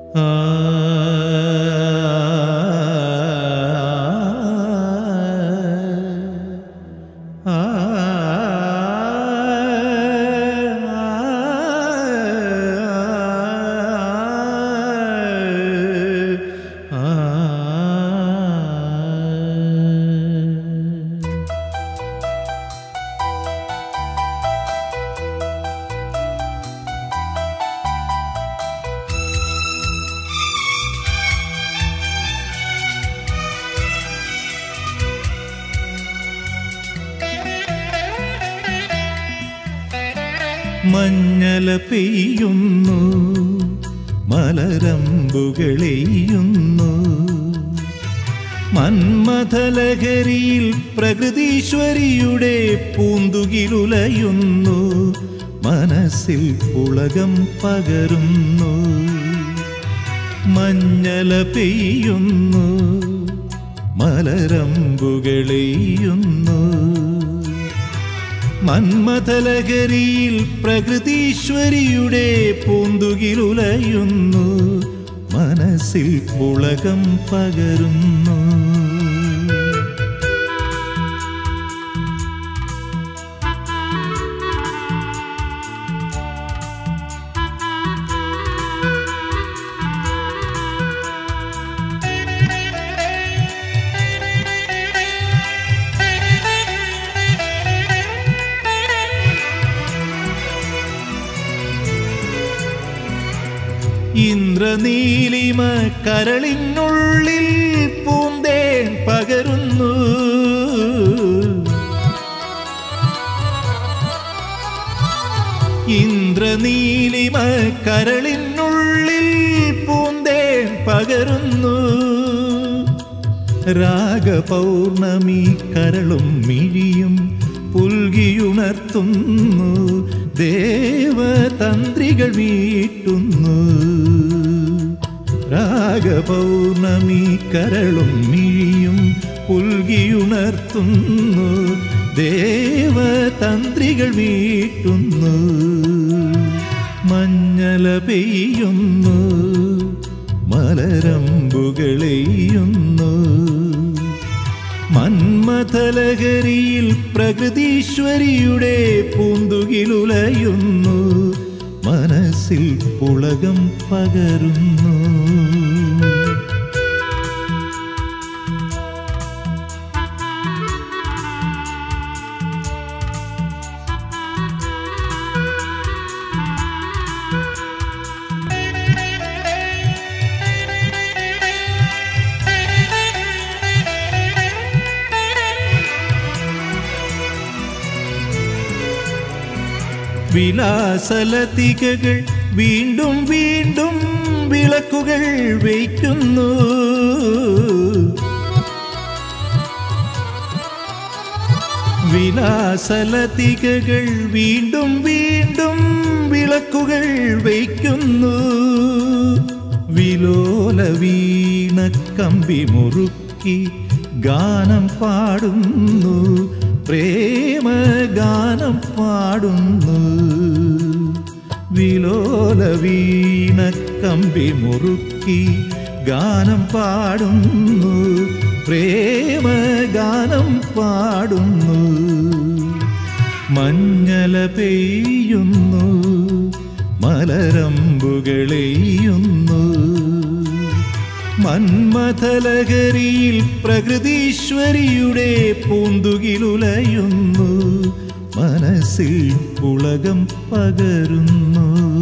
മഞ്ഞല പെയ്യുന്നു മലരമ്പുകളെയ്യുന്നു മന്മഥലഹരിയിൽ പ്രകൃതീശ്വരിയുടെ പൂന്തുകിലുലയുന്നു മനസ്സിൽ പുളകം പകരുന്നു മഞ്ഞല പെയ്യുന്നു മലരമ്പുകളെയ്യുന്നു മന്മഥലഹരിയിൽ പ്രകൃതീശ്വരിയുടെ പൂന്തുകിലുലയുന്നു മനസ്സിൽ പുളകം പകരുന്നു ഇന്ദ്രനീലിമ കരളിനുള്ളിൽ പൂന്തേൻ പകരുന്നു ഇന്ദ്രനീലിമ കരളിനുള്ളിൽ പൂന്തേൻ പകരുന്നു രാഗപൗർണമി കരളും മിഴിയും പുൽകിയുണർത്തുന്നു ദേവതന്ത്രികൾ വീട്ടുന്നു രാഗപൗർണമി കരളും മിഴിയും പുൽകിയുണർത്തുന്നു ദേവതന്ത്രികൾ വീട്ടുന്നു മഞ്ഞല പെയ്യുന്നു മലരമ്പുകളെയ്യുന്നു മന്മഥലഹരിയിൽ പ്രകൃതീശ്വരിയുടെ പൂന്തുകിലുലയുന്നു മനസ്സിൽ പുളകം പകരുന്നു വിലാസലതികകൾ വീണ്ടും വീണ്ടും വിളക്കുകൾ വയ്ക്കുന്നു വിലാസലതികകൾ വീണ്ടും വീണ്ടും വിളക്കുകൾ വയ്ക്കുന്നു വിലോല വീണ കമ്പി മുറുക്കി ഗാനം പാടുന്നു പ്രേമ ഗാനം പാടുന്നു വിലോല വീണ കമ്പി മുറുക്കി ഗാനം പാടുന്നു പ്രേമ ഗാനം പാടുന്നു മഞ്ഞല പെയ്യുന്നു മലരമ്പുകളെയ്യുന്നു മന്മഥലഹരിയിൽ പ്രകൃതീശ്വരിയുടെ പൂന്തുകിലുലയുന്നു മനസ്സിൽ പുളകം പകരുന്നു